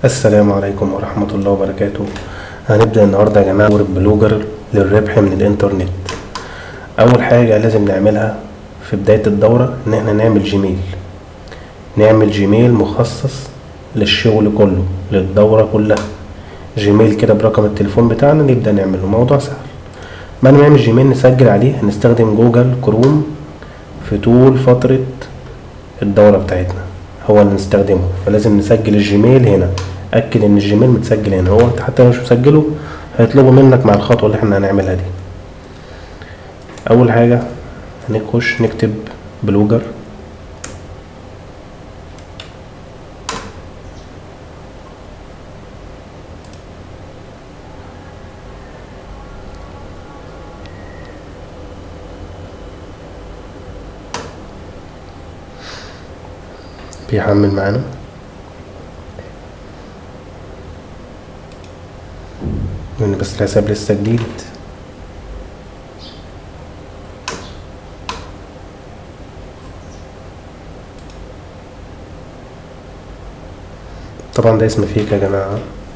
السلام عليكم ورحمة الله وبركاته هنبدأ النهاردة يا جماعة صورة بلوجر للربح من الإنترنت أول حاجة لازم نعملها في بداية الدورة إن احنا نعمل جيميل نعمل جيميل مخصص للشغل كله للدورة كلها جيميل كده برقم التليفون بتاعنا نبدأ نعمله موضوع سهل بعد ما نعمل جيميل نسجل عليه هنستخدم جوجل كروم في طول فترة الدورة بتاعتنا هو اللي نستخدمه فلازم نسجل الجيميل هنا اكد ان الجيميل متسجل هنا هو انت حتى لو مش مسجله هيطلبوا منك مع الخطوه اللي احنا هنعملها دي اول حاجه هنخش نكتب بلوجر بيحمل معانا لان بس الحساب لسه جديد طبعا ده اسم فيك يا جماعة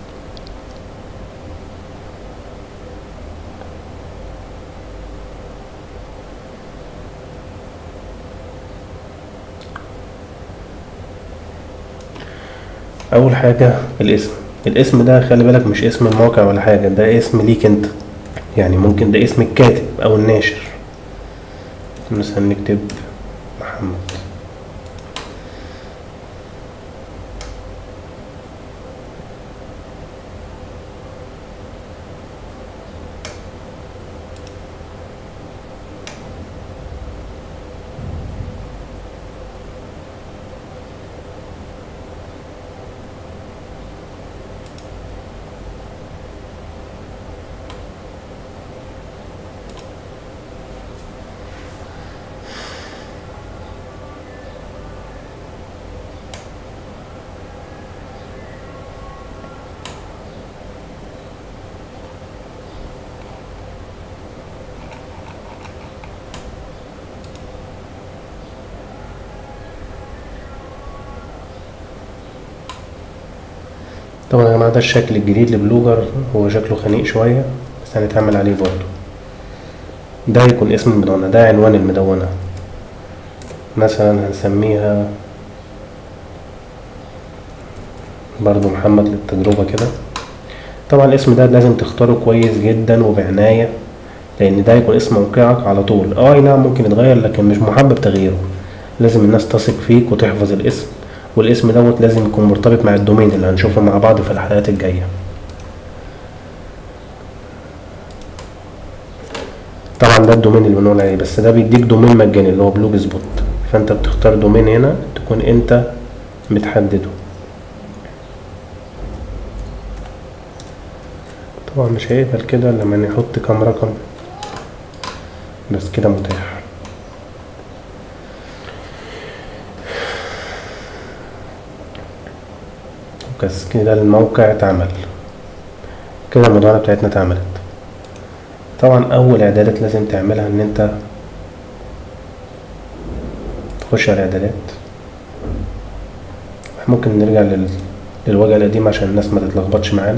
اول حاجة الاسم الاسم ده خلي بالك مش اسم الموقع ولا حاجة ده اسم ليك انت يعني ممكن ده اسم الكاتب او الناشر مثلا نكتب محمد طبعا يا جماعة ده الشكل الجديد لبلوجر هو شكله خنيق شوية بس هنتعامل عليه برضه ده هيكون اسم المدونة ده عنوان المدونة مثلا هنسميها برضو محمد للتجربة كده طبعا الاسم ده لازم تختاره كويس جدا وبعناية لان ده هيكون اسم موقعك على طول اه أي نعم ممكن يتغير لكن مش محبب تغييره لازم الناس تثق فيك وتحفظ الاسم والاسم دوت لازم يكون مرتبط مع الدومين اللي هنشوفه مع بعض في الحلقات الجاية طبعا ده الدومين اللي بنقول عليه بس ده بيديك دومين مجاني اللي هو بلوج سبوت فانت بتختار دومين هنا تكون انت متحدده طبعا مش هيقبل كده لما نحط كام رقم بس كده متاح بس كده الموقع اتعمل كده المدونة بتاعتنا اتعملت طبعا اول اعدادات لازم تعملها ان انت تخش على الاعدادات ممكن نرجع لل... للوجه القديم عشان الناس ما تتلخبطش معانا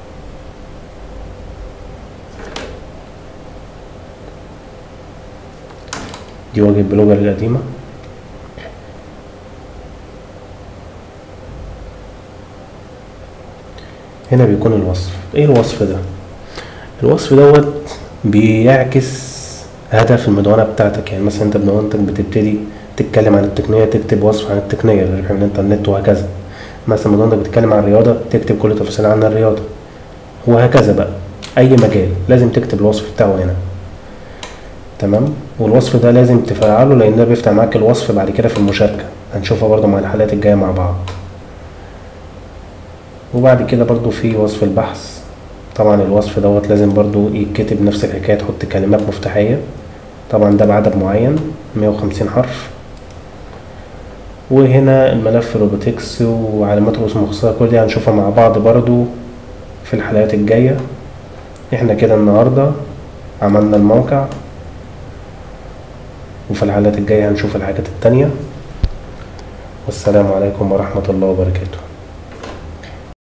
دي واجهة بلوجر القديمة هنا بيكون الوصف ايه الوصف ده الوصف دوت بيعكس هدف المدونة بتاعتك يعني مثلا انت مدونتك بتبتدي تتكلم عن التقنية تكتب وصف عن التقنية الربح من الانترنت وهكذا مثلا مدونتك بتتكلم عن الرياضة تكتب كل تفاصيل عن الرياضة وهكذا بقى اي مجال لازم تكتب الوصف بتاعه هنا تمام والوصف ده لازم تفعله لان ده بيفتح معاك الوصف بعد كده في المشاركة هنشوفها برضه مع الحلقات الجاية مع بعض وبعد كده برضو في وصف البحث طبعا الوصف دوت لازم برضو يتكتب نفس الحكاية تحط كلمات مفتاحية طبعا ده بعدد معين مية وخمسين حرف وهنا الملف روبوتكس وعلامات رؤوس مخصصة كل دي هنشوفها مع بعض برضو في الحلقات الجاية احنا كده النهاردة عملنا الموقع وفي الحلقات الجاية هنشوف الحاجات التانية والسلام عليكم ورحمة الله وبركاته